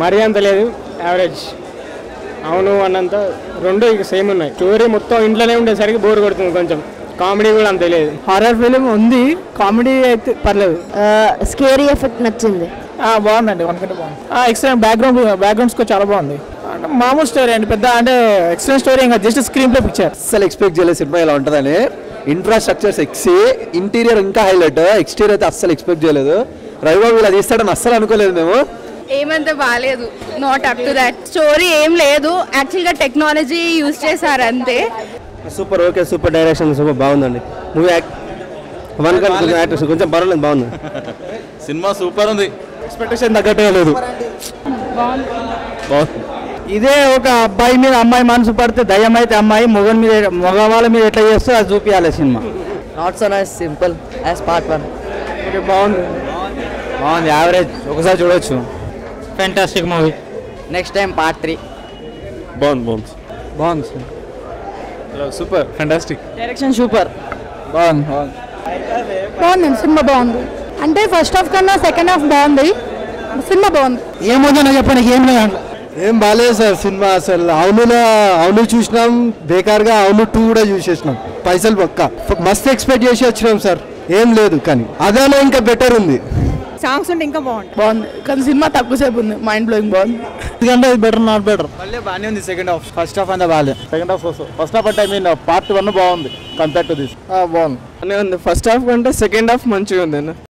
మరీ అంత లేదు యావరేజ్ అవును అన్నంత రెండు ఇక సేమ్ ఉన్నాయి స్టోరీ మొత్తం ఇంట్లోనే ఉండేసరికి బోర్ కొడుతుంది కొంచెం కామెడీ కూడా అంత లేదు హారర్ ఫిలిం ఉంది కామెడీ అయితే పర్లేదు స్కేరీ ఎఫెక్ట్ నచ్చింది బాగుందండి వన్కంటే బాగుంది ఎక్సలెంట్ బ్యాక్గ్రౌండ్ బ్యాక్గ్రౌండ్ స్కోర్ చాలా బాగుంది అంటే మామూలు స్టోరీ అండి పెద్ద అంటే ఎక్సలెంట్ స్టోరీ ఇంకా జస్ట్ స్క్రీన్ ప్లే పిక్చర్ అస్సలు ఎక్స్పెక్ట్ చేయలేదు సినిమా ఇలా ఉంటుందని ఇన్ఫ్రాస్ట్రక్చర్స్ ఎక్సీ ఇంటీరియర్ ఇంకా హైలైట్ ఎక్స్టీరియర్ అయితే అస్సలు ఎక్స్పెక్ట్ చేయలేదు రవిబాబు ఇలా తీస్తాడని అస్సలు అనుకోలేదు మేము ఏమంత బాగాలేదు not up to that story ఏం లేదు యాక్చువల్గా టెక్నాలజీ యూజ్ చేశారు అంతే super okay super direction super బాగుందండి మూవీ వన్ కొంచెం యాక్టర్స్ కొంచెం పర్వాలేదు బాగుంది సినిమా సూపర్ ఉంది ఎక్స్పెక్టేషన్ తగ్గట్టే లేదు ఇదే ఒక అబ్బాయి మీద అమ్మాయి మనసు పడితే దయ్యం అయితే అమ్మాయి మొగన్ మీద మగవాళ్ళ మీద ఎట్లా చేస్తే అది చూపించాలి సినిమా not so nice simple as part one బాగుంది బాగుంది యావరేజ్ ఒకసారి చూడొచ్చు fantastic movie next time part three బాగుంది బాగుంది బాగుంది సూపర్ ఫెంటాస్టిక్ డైరెక్షన్ సూపర్ బాగుంది బాగుంది బాగుంది సినిమా బాగుంది అంటే ఫస్ట్ హాఫ్ కన్నా సెకండ్ హాఫ్ బాగుంది సినిమా బాగుంది ఏముందో చెప్పండి ఏం లేదు ఏం బాగాలేదు సార్ సినిమా అసలు అవునులో అవును చూసినాం బేకార్గా అవును టూ కూడా చూసేసినాం పైసలు పక్క మస్తు ఎక్స్పెక్ట్ చేసి వచ్చినాం సార్ ఏం లేదు కానీ అదేనా ఇంకా బెటర్ ఉంది సాంగ్స్ ఉంటే ఇంకా బాగుంటుంది బాగుంది కానీ సినిమా తక్కువసేపు ఉంది మైండ్ బ్లోయింగ్ బాగుంది ఎందుకంటే ఇది బెటర్ నాట్ బెటర్ మళ్ళీ బాగానే ఉంది సెకండ్ హాఫ్ ఫస్ట్ హాఫ్ అంతా బాగాలేదు సెకండ్ హాఫ్ ఫస్ట్ హాఫ్ అంటే ఐ మీన్ పార్ట్ వన్ బాగుంది కంపేర్ టు దిస్ బాగుంది ఉంది ఫస్ట్ హాఫ్ కంటే సెకండ్ హాఫ్ మంచిగా ఉంది